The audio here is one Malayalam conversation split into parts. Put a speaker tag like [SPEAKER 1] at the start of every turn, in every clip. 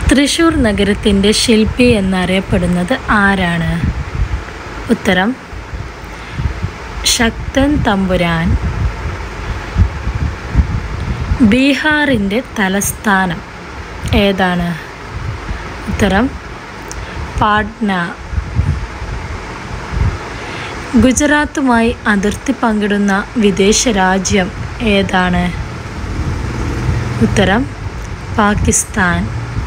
[SPEAKER 1] തൃശൂർ നഗരത്തിൻ്റെ ശില്പി എന്നറിയപ്പെടുന്നത് ആരാണ് ഉത്തരം ശക്തൻ തമ്പുരാൻ ബീഹാറിൻ്റെ തലസ്ഥാനം ഏതാണ് ഉത്തരം പാട്ന ഗുജറാത്തുമായി അതിർത്തി പങ്കിടുന്ന വിദേശ രാജ്യം ഏതാണ് ഉത്തരം പാകിസ്ഥാൻ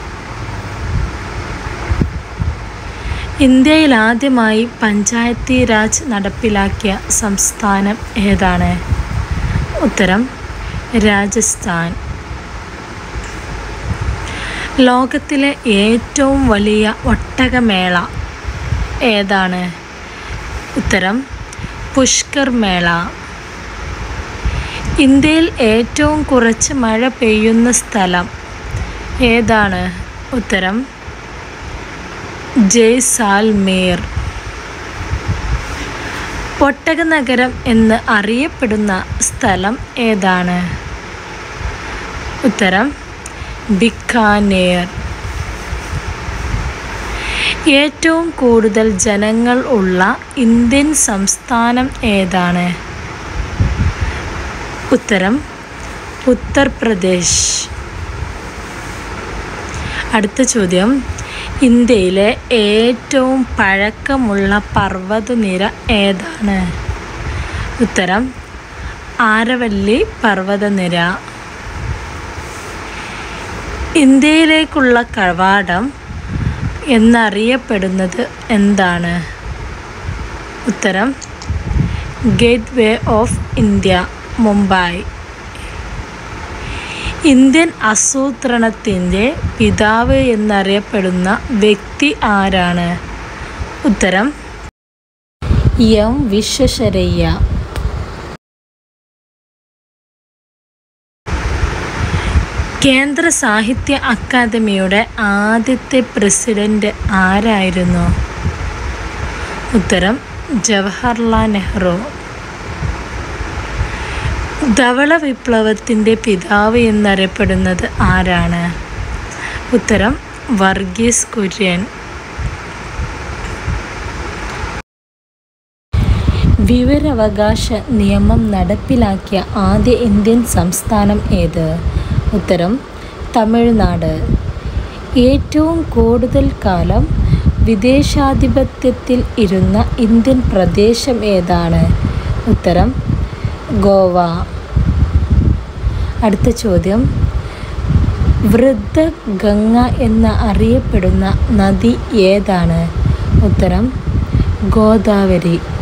[SPEAKER 1] ഇന്ത്യയിൽ ആദ്യമായി പഞ്ചായത്തി രാജ് നടപ്പിലാക്കിയ സംസ്ഥാനം ഏതാണ് ഉത്തരം രാജസ്ഥാൻ ലോകത്തിലെ ഏറ്റവും വലിയ ഒട്ടകമേള ഏതാണ് ഉത്തരം പുഷ്കർ മേള ഇന്ത്യയിൽ ഏറ്റവും കുറച്ച് മഴ പെയ്യുന്ന സ്ഥലം ഏതാണ് ഉത്തരം ജയ്സാൽമേർ ഒട്ടക നഗരം എന്ന് അറിയപ്പെടുന്ന സ്ഥലം ഏതാണ് ഉത്തരം ബിക്കാനേർ ഏറ്റവും കൂടുതൽ ജനങ്ങൾ ഉള്ള ഇന്ത്യൻ സംസ്ഥാനം ഏതാണ് ഉത്തരം ഉത്തർപ്രദേശ് അടുത്ത ചോദ്യം ഇന്ത്യയിലെ ഏറ്റവും പഴക്കമുള്ള പർവ്വതനിര ഏതാണ് ഉത്തരം ആരവല്ലി പർവ്വതനിര ഇന്ത്യയിലേക്കുള്ള കവാടം എന്നറിയപ്പെടുന്നത് എന്താണ് ഉത്തരം gateway of India Mumbai Indian ആസൂത്രണത്തിൻ്റെ പിതാവ് എന്നറിയപ്പെടുന്ന വ്യക്തി ആരാണ് ഉത്തരം എം വിശ്വശരയ്യ കേന്ദ്ര സാഹിത്യ അക്കാദമിയുടെ ആദ്യത്തെ പ്രസിഡന്റ് ആരായിരുന്നു ഉത്തരം ജവഹർലാൽ നെഹ്റു ധവള വിപ്ലവത്തിൻ്റെ പിതാവ് എന്നറിയപ്പെടുന്നത് ആരാണ് ഉത്തരം വർഗീസ് കുര്യൻ വിവരാവകാശ നിയമം നടപ്പിലാക്കിയ ആദ്യ ഇന്ത്യൻ സംസ്ഥാനം ഏത് ഉത്തരം തമിഴ്നാട് ഏറ്റവും കൂടുതൽ കാലം വിദേശാധിപത്യത്തിൽ ഇരുന്ന ഇന്ത്യൻ പ്രദേശം ഏതാണ് ഉത്തരം ഗോവ അടുത്ത ചോദ്യം വൃദ്ധ ഗംഗ എന്ന് അറിയപ്പെടുന്ന നദി ഏതാണ് ഉത്തരം ഗോദാവരി